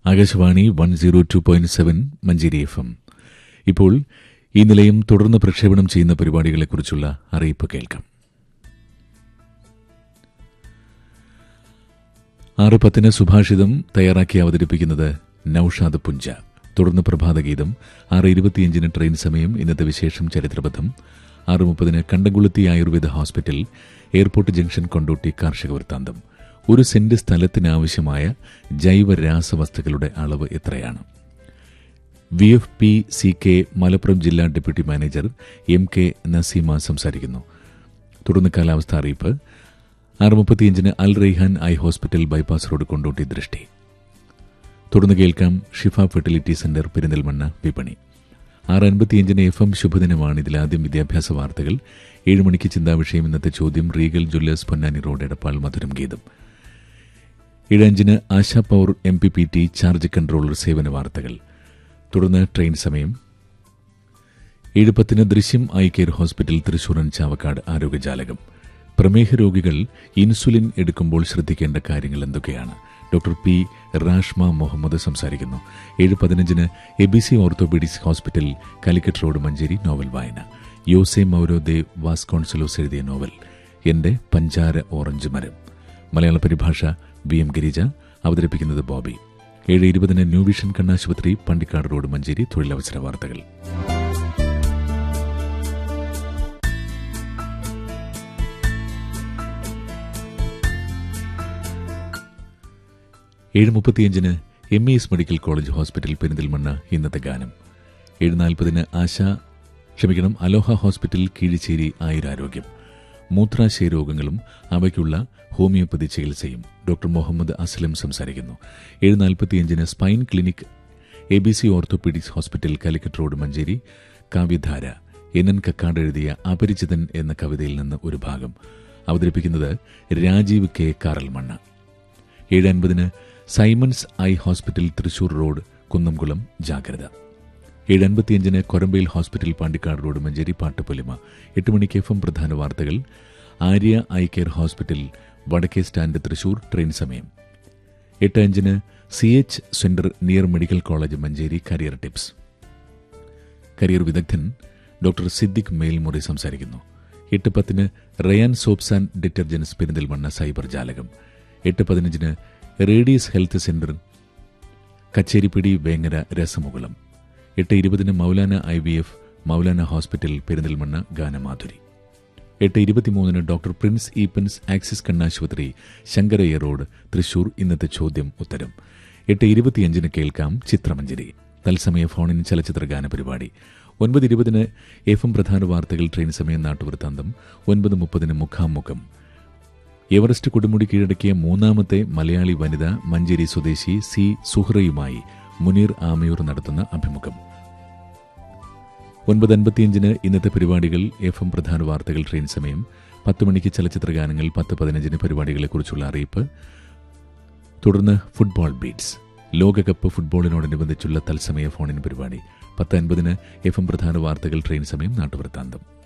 Akashvani one zero two point seven Manjeri F M ഇപ്പോൾ ഈ നിലയം തുടർന്ന് പ്രക്ഷേപണം ചെയ്യുന്ന പരിപാടികളെക്കുറിച്ചുള്ള അറിയിപ്പ് കേൾക്കാം ആറ് പത്തിന് സുഭാഷിതം തയ്യാറാക്കി അവതരിപ്പിക്കുന്നത് നൌഷാദ് പുഞ്ച തുടർന്ന് പ്രഭാതഗീതം ആറ് ഇരുപത്തിയഞ്ചിന് ട്രെയിൻ സമയം ഇന്നത്തെ വിശേഷം ചരിത്രബദ്ധം ആറ് മുപ്പതിന് കണ്ടംകുളത്തി Ayurveda hospital airport junction Kondotty കാർഷിക വൃത്താന്തം ഒരു സെന്റ് സ്ഥലത്തിനാവശ്യമായ ജൈവ രാസവസ്തുക്കളുടെ അളവ് എത്രയാണ് V F P C K Malappuram ജില്ലാ deputy manager M K Naseema സംസാരിക്കുന്നു തുടർന്ന് കാലാവസ്ഥ അറിയിപ്പ് ആറ് മുപ്പത്തിയഞ്ചിന് Al Raihan eye hospital bypass road Kondotty ദൃഷ്ടി തുടർന്ന് കേൾക്കാം ഷിഫ ഫെർട്ടിലിറ്റി സെന്റർ പെരിന്തൽമണ്ണ വിപണി ആറ് അൻപത്തിയഞ്ചിന് എഫ് എം ശുഭദിനമാണ് ഇതിലാദ്യം വിദ്യാഭ്യാസ വാർത്തകൾ ഏഴ് മണിക്ക് ചിന്താവിഷയം ഇന്നത്തെ ചോദ്യം Regal jewellers Ponnani road Edappal മധുരം ഗീതം ഏഴഞ്ചിന് Asha power M P P T charge controller സേവന വാർത്തകൾ തുടർന്ന് ട്രെയിൻ സമയം ഏഴ് പത്തിന് ദൃശ്യം ഐ കെയർ ഹോസ്പിറ്റൽ തൃശൂരൻ ചാവക്കാട് ആരോഗ്യജാലകം പ്രമേഹ രോഗികൾ ഇൻസുലിൻ എടുക്കുമ്പോൾ ശ്രദ്ധിക്കേണ്ട കാര്യങ്ങൾ എന്തൊക്കെയാണ് ഡോക്ടർ പി റാഷ്മ മുഹമ്മദ് സംസാരിക്കുന്നു ഏഴ് പതിനഞ്ചിന് A B C orthopaedics hospital Calicut road Manjeri novel വായന യോസെ മൗരോദേവ് വാസ്കോൺസലോസ് എഴുതിയ നോവൽ എന്റെ പഞ്ചാര ഓറഞ്ച് മരം മലയാള പരിഭാഷ വി എം ഗിരിജ അവതരിപ്പിക്കുന്നത് ബോബി ഏഴ് ഇരുപതിന് ന്യൂ വിഷൻ കണ്ണാശുപത്രി പണ്ടിക്കാട് റോഡ് മഞ്ചേരി തൊഴിലവസര വാർത്തകൾ ഏഴ് മുപ്പത്തിയഞ്ചിന് M E S medical college hospital Perinthalmanna ഇന്നത്തെ ഗാനം ഏഴ് നാൽപ്പതിന് ആശ ക്ഷമിക്കണം അലോഹ ഹോസ്പിറ്റൽ കീഴിച്ചേരി ആയുരാരോഗ്യം മൂത്രാശയ രോഗങ്ങളും അവയ്ക്കുള്ള ഹോമിയോപ്പതി ചികിത്സയും ഡോക്ടർ മുഹമ്മദ് അസ്ലം സംസാരിക്കുന്നു ഏഴ് നാൽപ്പത്തിയഞ്ചിന് spine clinic A B C orthopaedics hospital Calicut road Manjeri കാവ്യധാര എൻ എൻ കക്കാട് എഴുതിയ അപരിചിതൻ എന്ന കവിതയിൽ നിന്ന് ഒരു ഭാഗം അവതരിപ്പിക്കുന്നത് രാജീവ് കെ കാറൽമണ്ണ ഏഴ് അൻപതിന് Simons eye hospital Thrissur road Kunnamkulam ജാഗ്രത ഏഴ് അൻപത്തിയഞ്ചിന് കൊരമ്പയിൽ ഹോസ്പിറ്റൽ പാണ്ടിക്കാട് റോഡ് മഞ്ചേരി പാട്ടുപൊലിമ എട്ട് മണിക്ക് എഫ് എം പ്രധാന വാർത്തകൾ ആര്യ ഐ കെയർ ഹോസ്പിറ്റൽ വടക്കേ സ്റ്റാൻഡ് തൃശൂർ ട്രെയിൻ സമയം എട്ട് അഞ്ചിന് C H centre near medical college Manjeri career tips career വിദഗ്ധൻ ഡോക്ടർ സിദ്ദിഖ് മേൽമുറി സംസാരിക്കുന്നു എട്ട് പത്തിന് Rayan soaps and detergents Perinthalmanna cyber ജാലകം എട്ട് പതിനഞ്ചിന് radius health centre Kacheripadi Vengara രസമുകുളം എട്ട് ഇരുപതിന് Maulana I V F Moulana hospital Perinthalmanna ഗാനമാധുരി എട്ട് ഇരുപത്തിമൂന്നിന് ഡോക്ടർ പ്രിൻസ് ഈപ്പൻസ് ആക്സിസ് കണ്ണാശുപത്രി ശങ്കരയ്യ റോഡ് തൃശൂർ ഇന്നത്തെ ചോദ്യം ഉത്തരം എട്ട് ഇരുപത്തിയഞ്ചിന് കേൾക്കാം ചിത്രമഞ്ജരി തത്സമയ ഫോണിൻ ചലച്ചിത്ര ഗാന പരിപാടി ഒൻപത് ഇരുപതിന് എഫ് എം പ്രധാന വാർത്തകൾ ട്രെയിൻ സമയം നാട്ടുവൃത്താന്തം ഒൻപത് മുപ്പതിന് മുഖാമുഖം എവറസ്റ്റ് കൊടുമുടി കീഴടക്കിയ മൂന്നാമത്തെ മലയാളി വനിത മഞ്ചേരി സ്വദേശി സി സുഹ്റയുമായി മുനീർ ആമയൂർ നടത്തുന്ന അഭിമുഖം ഒൻപത് അൻപത്തിയഞ്ചിന് ഇന്നത്തെ പരിപാടികൾ എഫ് എം പ്രധാന വാർത്തകൾ ട്രെയിൻ സമയം പത്ത് മണിക്ക് ചലച്ചിത്ര ഗാനങ്ങൾ പത്ത് പതിനഞ്ചിന് പരിപാടികളെക്കുറിച്ചുള്ള അറിയിപ്പ് തുടർന്ന് ഫുട്ബോൾ ബീറ്റ്സ് ലോകകപ്പ് ഫുട്ബോളിനോടനുബന്ധിച്ചുള്ള തത്സമയ ഫോണിൻ പരിപാടി പത്ത് അൻപതിന് എഫ് എം പ്രധാന വാർത്തകൾ ട്രെയിൻ സമയം നാട്ടുവൃത്താന്തം